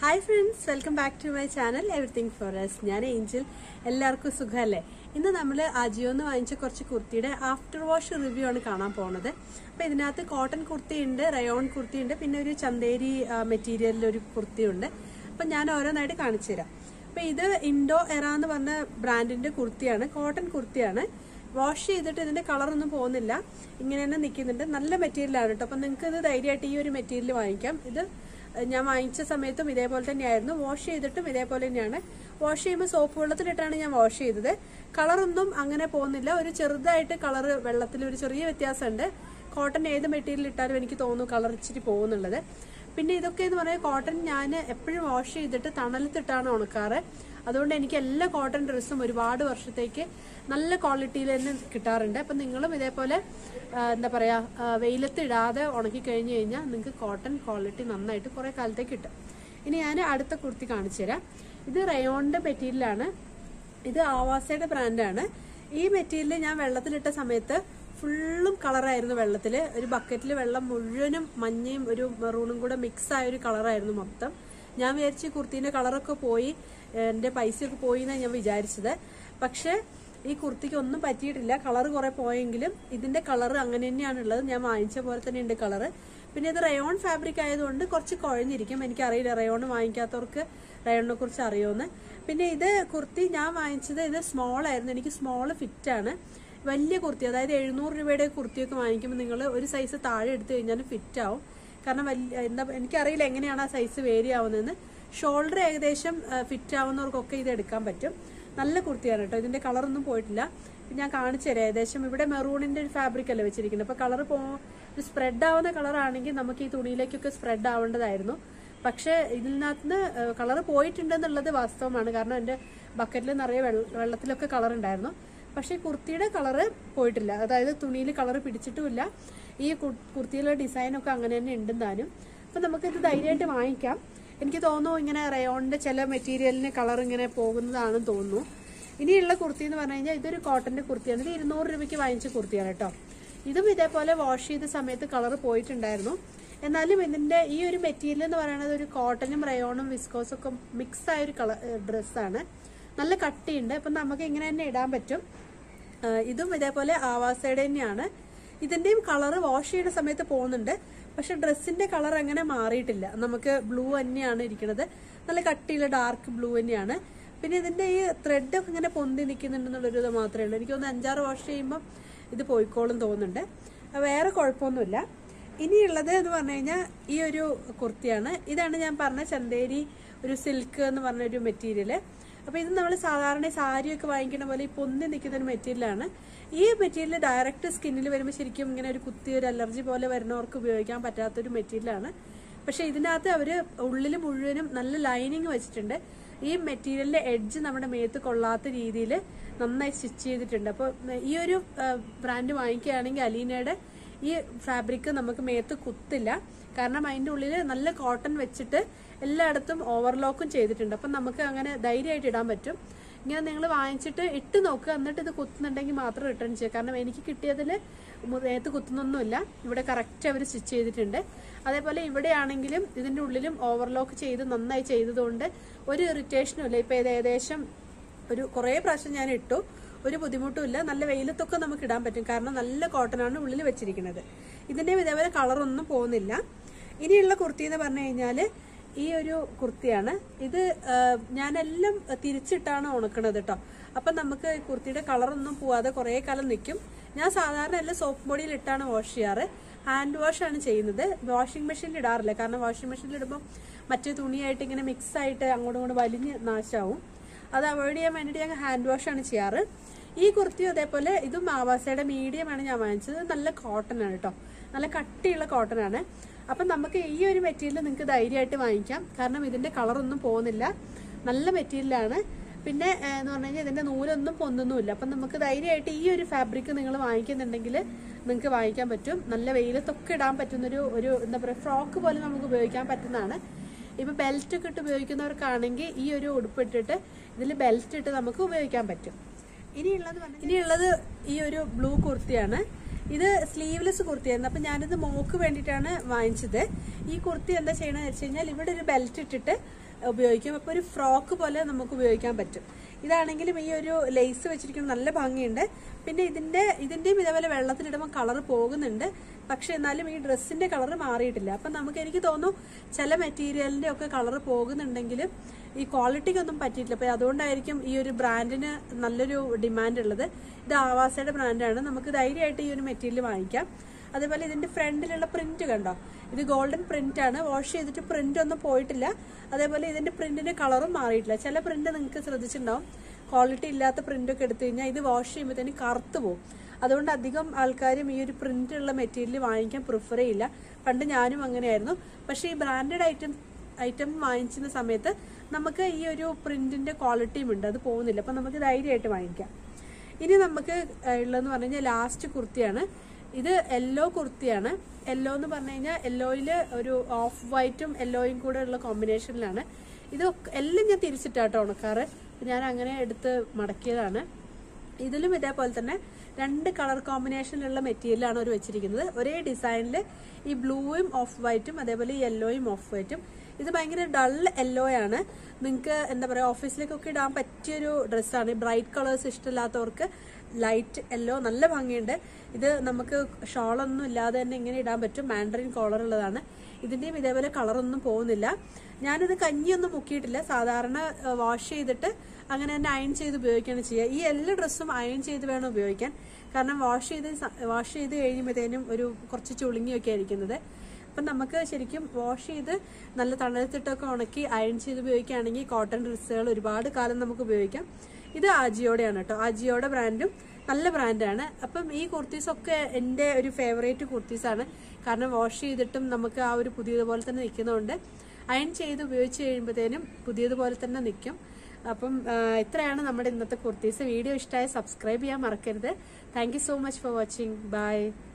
hi friends welcome back to my channel everything for us ഞാൻ Angel എല്ലാവർക്കും സുഖമല്ലേ ഇന്ന് നമ്മൾ അജിയോന്ന് വാങ്ങിച്ച കുറച്ച് കുർത്തിയുടെ ആഫ്റ്റർ വാഷ് റിവ്യൂ ആണ് കാണാൻ പോകുന്നത് അപ്പോൾ ഇതിനകത്ത് കോട്ടൺ കുർത്തിയുണ്ട് റയോൺ കുർത്തിയുണ്ട് പിന്നെ ഒരു ചന്തേരി മെറ്റീരിയലിൽ ഒരു കുർത്തിയുണ്ട് അപ്പം ഞാൻ ഓരോന്നായിട്ട് കാണിച്ചു തരാം അപ്പോൾ ഇത് ഇൻഡോ എറ എന്ന് പറഞ്ഞ ബ്രാൻഡിന്റെ കുർത്തിയാണ് കോട്ടൺ കുർത്തിയാണ് വാഷ് ചെയ്തിട്ട് ഇതിന്റെ കളറൊന്നും പോകുന്നില്ല ഇങ്ങനെ തന്നെ നിൽക്കുന്നുണ്ട് നല്ല മെറ്റീരിയലാണ് കേട്ടോ അപ്പം നിങ്ങൾക്ക് ഇത് ധൈര്യമായിട്ട് ഈ ഒരു മെറ്റീരിയൽ വാങ്ങിക്കാം ഇത് ഞാൻ വാങ്ങിച്ച സമയത്തും ഇതേപോലെ തന്നെയായിരുന്നു വാഷ് ചെയ്തിട്ടും ഇതേപോലെ തന്നെയാണ് വാഷ് ചെയ്യുമ്പോൾ സോപ്പ് വെള്ളത്തിലിട്ടാണ് ഞാൻ വാഷ് ചെയ്തത് കളറൊന്നും അങ്ങനെ പോകുന്നില്ല ഒരു ചെറുതായിട്ട് കളർ വെള്ളത്തിൽ ഒരു ചെറിയ വ്യത്യാസമുണ്ട് കോട്ടൺ ഏത് മെറ്റീരിയൽ ഇട്ടാലും എനിക്ക് തോന്നുന്നു കളർ ഇച്ചിരി പോകുന്നുള്ളത് പിന്നെ ഇതൊക്കെ എന്ന് പറഞ്ഞാൽ കോട്ടൺ ഞാൻ എപ്പോഴും വാഷ് ചെയ്തിട്ട് തണലത്തിട്ടാണ് ഉണക്കാറ് അതുകൊണ്ട് എനിക്ക് എല്ലാ കോട്ടൺ ഡ്രസ്സും ഒരുപാട് വർഷത്തേക്ക് നല്ല ക്വാളിറ്റിയിൽ തന്നെ കിട്ടാറുണ്ട് അപ്പം നിങ്ങളും ഇതേപോലെ ആ, എന്താ പറയുക വെയിലത്ത് ഇടാതെ ഉണക്കി കഴിഞ്ഞ് കഴിഞ്ഞാൽ നിങ്ങൾക്ക് കോട്ടൺ ക്വാളിറ്റി നന്നായിട്ട് കുറേ കാലത്തേക്ക് കിട്ടും ഇനി ഞാൻ അടുത്ത കുർത്തി കാണിച്ചു തരാം ഇത് റയോണിന്റെ മെറ്റീരിയലാണ് ഇത് ആവാസയുടെ ബ്രാൻഡാണ് ഈ മെറ്റീരിയൽ ഞാൻ വെള്ളത്തിലിട്ട സമയത്ത് ഫുള്ളും കളറായിരുന്നു വെള്ളത്തിൽ ഒരു ബക്കറ്റിൽ വെള്ളം മുഴുവനും മഞ്ഞയും ഒരു മെറൂണും കൂടെ മിക്സ് ആയ ഒരു കളറായിരുന്നു മൊത്തം ഞാൻ വിചാരിച്ചു കുർത്തീൻ്റെ കളറൊക്കെ പോയി എൻ്റെ പൈസയൊക്കെ പോയി എന്നാണ് ഞാൻ വിചാരിച്ചത് പക്ഷേ ഈ കുർത്തിക്ക് ഒന്നും പറ്റിയിട്ടില്ല കളർ കുറെ പോയെങ്കിലും ഇതിന്റെ കളർ അങ്ങനെ തന്നെയാണുള്ളത് ഞാൻ വാങ്ങിച്ച പോലെ തന്നെ ഉണ്ട് കളർ പിന്നെ ഇത് റയോൺ ഫാബ്രിക് ആയതുകൊണ്ട് കുറച്ച് കുഴഞ്ഞിരിക്കും എനിക്കറിയില്ല റയോൺ വാങ്ങിക്കാത്തവർക്ക് റയോണിനെ കുറിച്ച് അറിയുമെന്ന് പിന്നെ ഇത് കുർത്തി ഞാൻ വാങ്ങിച്ചത് ഇത് സ്മോൾ ആയിരുന്നു എനിക്ക് സ്മോൾ ഫിറ്റ് ആണ് വലിയ കുർത്തി അതായത് എഴുന്നൂറ് രൂപയുടെ കുർത്തിയൊക്കെ വാങ്ങിക്കുമ്പോൾ നിങ്ങൾ ഒരു സൈസ് താഴെ എടുത്തു കഴിഞ്ഞാൽ ഫിറ്റ് ആവും കാരണം വലിയ എന്താ എനിക്കറിയില്ല എങ്ങനെയാണ് ആ സൈസ് വേരി ആവുന്നതെന്ന് ഷോൾഡർ ഏകദേശം ഫിറ്റ് ആവുന്നവർക്കൊക്കെ ഇത് എടുക്കാൻ പറ്റും നല്ല കുർത്തിയാണ് കേട്ടോ ഇതിന്റെ കളറൊന്നും പോയിട്ടില്ല ഞാൻ കാണിച്ചു തരാം ഏകദേശം ഇവിടെ മെറൂണിന്റെ ഒരു ഫാബ്രിക് അല്ലേ വെച്ചിരിക്കുന്നത് അപ്പൊ കളർ പോ സ്പ്രെഡ് ആവുന്ന കളർ ആണെങ്കിൽ നമുക്ക് ഈ തുണിയിലേക്കൊക്കെ സ്പ്രെഡ് ആവേണ്ടതായിരുന്നു പക്ഷേ ഇതിനകത്ത് കളർ പോയിട്ടുണ്ടെന്നുള്ളത് വാസ്തവമാണ് കാരണം എൻ്റെ ബക്കറ്റിൽ നിറയെ വെള്ള- വെള്ളത്തിലൊക്കെ കളർ ഉണ്ടായിരുന്നു പക്ഷേ കുർത്തിയുടെ കളറ് പോയിട്ടില്ല അതായത് തുണിയിൽ കളർ പിടിച്ചിട്ടുമില്ല ഈ കു- കുർത്തിയിലെ ഡിസൈനൊക്കെ അങ്ങനെ തന്നെ ഉണ്ടെന്നാലും അപ്പം നമുക്കിത് ധൈര്യമായിട്ട് വാങ്ങിക്കാം എനിക്ക് തോന്നുന്നു ഇങ്ങനെ റയോണിന്റെ ചില മെറ്റീരിയലിന് കളർ ഇങ്ങനെ പോകുന്നതാണെന്ന് തോന്നുന്നു ഇനിയുള്ള കുർത്തി എന്ന് പറഞ്ഞു കഴിഞ്ഞാൽ ഇതൊരു കോട്ടന്റെ കുർത്തിയാണ് ഇത് ഇരുന്നൂറ് രൂപയ്ക്ക് വാങ്ങിച്ച കുർത്തിയാണ് കേട്ടോ ഇതും ഇതേപോലെ വാഷ് ചെയ്ത സമയത്ത് കളർ പോയിട്ടുണ്ടായിരുന്നു എന്നാലും ഇതിന്റെ ഈ ഒരു മെറ്റീരിയൽ എന്ന് പറയുന്നത് ഒരു കോട്ടനും റയോണും വിസ്കോസും ഒക്കെ മിക്സ് ആയ ഒരു കളർ ഡ്രസ്സാണ് നല്ല കട്ടിയുണ്ട് അപ്പം നമുക്ക് ഇങ്ങനെ തന്നെ ഇടാൻ പറ്റും ആ, ഇതും ഇതേപോലെ ആവാസയുടെ തന്നെയാണ് ഇതിന്റെയും കളർ വാഷ് ചെയ്യുന്ന സമയത്ത് പോകുന്നുണ്ട് പക്ഷെ ഡ്രസ്സിന്റെ കളർ അങ്ങനെ മാറിയിട്ടില്ല നമുക്ക് ബ്ലൂ തന്നെയാണ് ഇരിക്കുന്നത് നല്ല കട്ടിയുള്ള ഡാർക്ക് ബ്ലൂ തന്നെയാണ് പിന്നെ ഇതിന്റെ ഈ ത്രെഡ് ഒക്കെ ഇങ്ങനെ പൊന്തി നിൽക്കുന്നുണ്ടെന്നുള്ളൊരു ഇത് മാത്രമേ ഉള്ളൂ എനിക്കൊന്ന് അഞ്ചാറ് വാഷ് ചെയ്യുമ്പോൾ ഇത് പോയിക്കോളും തോന്നുന്നുണ്ട് ആ, വേറെ കുഴപ്പമൊന്നുമില്ല ഇനിയുള്ളത് എന്ന് പറഞ്ഞു കഴിഞ്ഞാൽ ഈ ഒരു കുർത്തിയാണ് ഇതാണ് ഞാൻ പറഞ്ഞ ചന്തേരി ഒരു സിൽക്ക് എന്ന് പറഞ്ഞ ഒരു മെറ്റീരിയൽ അപ്പൊ ഇത് നമ്മൾ സാധാരണ സാരിയൊക്കെ വാങ്ങിക്കുന്ന പോലെ ഈ പൊന്തി നിൽക്കുന്ന ഒരു മെറ്റീരിയലാണ് ഈ മെറ്റീരിയൽ ഡയറക്റ്റ് സ്കിന്നിൽ വരുമ്പോൾ ശരിക്കും ഇങ്ങനെ ഒരു കുത്തി ഒരു അലർജി പോലെ വരുന്നവർക്ക് ഉപയോഗിക്കാൻ പറ്റാത്തൊരു മെറ്റീരിയലാണ് പക്ഷെ ഇതിനകത്ത് അവര് ഉള്ളിൽ മുഴുവനും നല്ല ലൈനിങ് വെച്ചിട്ടുണ്ട് ഈ മെറ്റീരിയലിന്റെ എഡ്ജ് നമ്മുടെ മേത്ത് കൊള്ളാത്ത രീതിയിൽ നന്നായി സ്റ്റിച്ച് ചെയ്തിട്ടുണ്ട് അപ്പോൾ ഈ ഒരു ബ്രാൻഡ് വാങ്ങിക്കുകയാണെങ്കിൽ അലീനയുടെ ഈ ഫാബ്രിക് നമുക്ക് മേത്ത് കുത്തില്ല കാരണം അതിൻ്റെ ഉള്ളിൽ നല്ല കോട്ടൺ വെച്ചിട്ട് എല്ലായിടത്തും ഓവർലോക്കും ചെയ്തിട്ടുണ്ട് അപ്പം നമുക്ക് അങ്ങനെ ധൈര്യമായിട്ട് ഇടാൻ പറ്റും ഇങ്ങനെ നിങ്ങൾ വാങ്ങിച്ചിട്ട് ഇട്ട് നോക്കുക എന്നിട്ട് ഇത് കുത്തുന്നുണ്ടെങ്കിൽ മാത്രം റിട്ടേൺ ചെയ്യുക കാരണം എനിക്ക് കിട്ടിയതിൽ നേരത്ത് കുത്തുന്നൊന്നുമില്ല ഇവിടെ കറക്റ്റ് അവർ സ്റ്റിച്ച് ചെയ്തിട്ടുണ്ട് അതേപോലെ ഇവിടെയാണെങ്കിലും ഇതിൻ്റെ ഉള്ളിലും ഓവർലോക്ക് ചെയ്ത് നന്നായി ചെയ്തതുകൊണ്ട് ഒരു ഇറിറ്റേഷനും ഇല്ല ഇപ്പം ഇത് ഏകദേശം ഒരു കുറേ പ്രാവശ്യം ഞാൻ ഇട്ടു ഒരു ബുദ്ധിമുട്ടുമില്ല നല്ല വെയിലത്തൊക്കെ നമുക്ക് ഇടാൻ പറ്റും കാരണം നല്ല കോട്ടനാണ് ഉള്ളിൽ വെച്ചിരിക്കുന്നത് ഇതിന്റെ ഇതേപോലെ കളറൊന്നും പോകുന്നില്ല ഇനിയുള്ള കുർത്തി എന്ന് പറഞ്ഞു കഴിഞ്ഞാൽ ഈ ഒരു കുർത്തിയാണ് ഇത് ആ, ഞാനെല്ലാം തിരിച്ചിട്ടാണ് ഉണക്കണത് കേട്ടോ അപ്പം നമുക്ക് ഈ കുർത്തിയുടെ കളറൊന്നും പോവാതെ കുറേ കാലം നിൽക്കും ഞാൻ സാധാരണ എല്ലാം സോപ്പ് ബോഡിയിൽ ഇട്ടാണ് വാഷ് ചെയ്യാറ് ഹാൻഡ് വാഷ് ആണ് ചെയ്യുന്നത് വാഷിംഗ് മെഷീനിൽ ഇടാറില്ല കാരണം വാഷിംഗ് മെഷീനിൽ ഇടുമ്പോൾ മറ്റേ തുണിയായിട്ട് ഇങ്ങനെ മിക്സ് ആയിട്ട് അങ്ങോട്ടും ഇങ്ങോട്ടും വലിഞ്ഞ് നാശമാവും അത് അവോയ്ഡ് ചെയ്യാൻ വേണ്ടിയിട്ട് ഞാൻ ഹാൻഡ് വാഷ് ആണ് ചെയ്യാറ് ഈ കുർത്തിയും അതേപോലെ ഇതും ആവാസയുടെ മീഡിയം ആണ് ഞാൻ വാങ്ങിച്ചത് നല്ല കോട്ടൺ ആണ് കേട്ടോ നല്ല കട്ടിയുള്ള കോട്ടൺ ആണ് അപ്പം നമുക്ക് ഈ ഒരു മെറ്റീരിയൽ നിങ്ങൾക്ക് ധൈര്യമായിട്ട് വാങ്ങിക്കാം കാരണം ഇതിന്റെ കളറൊന്നും പോകുന്നില്ല നല്ല മെറ്റീരിയലാണ് പിന്നെ ഏഹ്, എന്ന് പറഞ്ഞു കഴിഞ്ഞാൽ ഇതിന്റെ നൂലൊന്നും പൊന്തുന്നുമില്ല അപ്പം നമുക്ക് ധൈര്യമായിട്ട് ഈ ഒരു ഫാബ്രിക് നിങ്ങൾ വാങ്ങിക്കുന്നുണ്ടെങ്കിൽ നിങ്ങൾക്ക് വാങ്ങിക്കാൻ പറ്റും നല്ല വെയിലത്തൊക്കെ ഇടാൻ പറ്റുന്നൊരു ഒരു എന്താ പറയുക ഫ്രോക്ക് പോലെ നമുക്ക് ഉപയോഗിക്കാൻ പറ്റുന്നതാണ് ഇപ്പൊ ബെൽറ്റ് ഒക്കെ ഇട്ട് ഉപയോഗിക്കുന്നവർക്കാണെങ്കിൽ ഈ ഒരു ഉടുപ്പ് ഇട്ടിട്ട് ഇതിൽ ബെൽറ്റ് ഇട്ട് നമുക്ക് ഉപയോഗിക്കാൻ പറ്റും ഇനിയുള്ളത് വന്ന് ഇനിയുള്ളത് ഈ ഒരു ബ്ലൂ കുർത്തിയാണ് ഇത് സ്ലീവ്ലെസ് കുർത്തിയായിരുന്നു അപ്പൊ ഞാനിത് മോക്ക് വേണ്ടിയിട്ടാണ് വാങ്ങിച്ചത് ഈ കുർത്തി എന്താ ചെയ്യണമെന്ന് വെച്ച് കഴിഞ്ഞാൽ ഇവിടെ ഒരു ബെൽറ്റ് ഇട്ടിട്ട് ഉപയോഗിക്കും അപ്പോൾ ഒരു ഫ്രോക്ക് പോലെ നമുക്ക് ഉപയോഗിക്കാൻ പറ്റും ഇതാണെങ്കിലും ഈ ഒരു ലേസ് വെച്ചിരിക്കുന്ന നല്ല ഭംഗിയുണ്ട് പിന്നെ ഇതിന്റെ ഇതിന്റെയും ഇതേപോലെ വെള്ളത്തിലിടുമ്പോൾ കളർ പോകുന്നുണ്ട് പക്ഷെ എന്നാലും ഈ ഡ്രസ്സിന്റെ കളർ മാറിയിട്ടില്ല അപ്പം നമുക്ക് എനിക്ക് തോന്നുന്നു ചില മെറ്റീരിയലിന്റെ ഒക്കെ കളർ പോകുന്നുണ്ടെങ്കിലും ഈ ക്വാളിറ്റിക്കൊന്നും പറ്റിയിട്ടില്ല അപ്പം അതുകൊണ്ടായിരിക്കും ഈ ഒരു ബ്രാൻഡിന് നല്ലൊരു ഡിമാൻഡ് ഉള്ളത് ഇത് ആവാസയുടെ ബ്രാൻഡാണ് നമുക്ക് ധൈര്യമായിട്ട് ഈ ഒരു മെറ്റീരിയൽ വാങ്ങിക്കാം അതേപോലെ ഇതിന്റെ ഫ്രണ്ടിലുള്ള പ്രിന്റ് കണ്ടോ ഇത് ഗോൾഡൻ പ്രിന്റ് ആണ് വാഷ് ചെയ്തിട്ട് പ്രിന്റ് ഒന്നും പോയിട്ടില്ല അതേപോലെ ഇതിന്റെ പ്രിന്റിന്റെ കളറും മാറിയിട്ടില്ല ചില പ്രിന്റ് നിങ്ങൾക്ക് ശ്രദ്ധിച്ചിട്ടുണ്ടാവും ക്വാളിറ്റി ഇല്ലാത്ത പ്രിന്റ് ഒക്കെ എടുത്തു കഴിഞ്ഞാൽ ഇത് വാഷ് ചെയ്യുമ്പോഴത്തേന് കറുത്ത് പോകും അതുകൊണ്ട് അധികം ആൾക്കാരും ഈ ഒരു പ്രിന്റ് ഉള്ള മെറ്റീരിയൽ വാങ്ങിക്കാൻ പ്രിഫർ ചെയ്യില്ല പണ്ട് ഞാനും അങ്ങനെയായിരുന്നു പക്ഷേ ഈ ബ്രാൻഡഡ് ഐറ്റം ഐറ്റം വാങ്ങിക്കുന്ന സമയത്ത് നമുക്ക് ഈ ഒരു പ്രിന്റിന്റെ ക്വാളിറ്റിയും ഉണ്ട് അത് പോകുന്നില്ല അപ്പം നമുക്ക് ധൈര്യമായിട്ട് വാങ്ങിക്കാം ഇനി നമുക്ക് ഉള്ളതെന്ന് പറഞ്ഞു കഴിഞ്ഞാൽ ലാസ്റ്റ് കുർത്തിയാണ് ഇത് യെല്ലോ കുർത്തിയാണ് യെല്ലോ എന്ന് പറഞ്ഞു കഴിഞ്ഞാൽ യെല്ലോയിൽ ഒരു ഓഫ് വൈറ്റും യെല്ലോയും കൂടെ ഉള്ള കോമ്പിനേഷനിലാണ് ഇത് ഒക്കെ- എല്ലാം ഞാൻ തിരിച്ചിട്ടാട്ടോ ഉണക്കാറ് ഞാൻ അങ്ങനെ എടുത്ത് മടക്കിയതാണ് ഇതിലും ഇതേപോലെ തന്നെ രണ്ട് കളർ കോമ്പിനേഷനിലുള്ള മെറ്റീരിയലാണ് അവർ വെച്ചിരിക്കുന്നത് ഒരേ ഡിസൈനിൽ ഈ ബ്ലൂവും ഓഫ് വൈറ്റും അതേപോലെ യെല്ലോയും ഓഫ് വൈറ്റും ഇത് ഭയങ്കര ഡൾ യെല്ലോ ആണ് നിങ്ങൾക്ക് എന്താ പറയുക ഓഫീസിലേക്കൊക്കെ ഇടാൻ പറ്റിയൊരു ഡ്രസ്സാണ് ബ്രൈറ്റ് കളേഴ്സ് ഇഷ്ടമില്ലാത്തവർക്ക് ലൈറ്റ് യെല്ലോ നല്ല ഭംഗിയുണ്ട് ഇത് നമുക്ക് ഷോളൊന്നും ഇല്ലാതെ തന്നെ ഇങ്ങനെ ഇടാൻ പറ്റും മാൻഡറിൻ കോളർ ഉള്ളതാണ് ഇതിന്റെയും ഇതേപോലെ കളറൊന്നും പോകുന്നില്ല ഞാനിത് കഞ്ഞിയൊന്നും മുക്കിയിട്ടില്ല സാധാരണ വാഷ് ചെയ്തിട്ട് അങ്ങനെ തന്നെ അയൺ ചെയ്ത് ഉപയോഗിക്കുകയാണ് ചെയ്യുക ഈ എല്ലാ ഡ്രസ്സും അയൺ ചെയ്ത് വേണം ഉപയോഗിക്കാൻ കാരണം വാഷ് ചെയ്ത് വാഷ് ചെയ്ത് കഴിയുമ്പോഴത്തേനും ഒരു കുറച്ച് ചുളുങ്ങിയൊക്കെ ആയിരിക്കുന്നത് അപ്പം നമുക്ക് ശരിക്കും വാഷ് ചെയ്ത് നല്ല തണലത്തിട്ടൊക്കെ ഉണക്കി അയൺ ചെയ്ത് ഉപയോഗിക്കുകയാണെങ്കിൽ കോട്ടൺ ഡ്രസ്സുകൾ ഒരുപാട് കാലം നമുക്ക് ഉപയോഗിക്കാം ഇത് ആജിയോടെയാണ് കേട്ടോ ആജിയോടെ ബ്രാൻഡും നല്ല ബ്രാൻഡാണ് അപ്പം ഈ കുർത്തീസ് ഒക്കെ എൻ്റെ ഒരു ഫേവറേറ്റ് കുർത്തീസാണ് കാരണം വാഷ് ചെയ്തിട്ടും നമുക്ക് ആ ഒരു പുതിയതുപോലെ തന്നെ നിൽക്കുന്നതുകൊണ്ട് അയൺ ചെയ്ത് ഉപയോഗിച്ച് കഴിയുമ്പോഴത്തേനും പുതിയതുപോലെ തന്നെ നിൽക്കും അപ്പം ആ, ഇത്രയാണ് നമ്മുടെ ഇന്നത്തെ കുർത്തീസ് വീഡിയോ ഇഷ്ടമായി സബ്സ്ക്രൈബ് ചെയ്യാൻ മറക്കരുത് thank you so much for watching by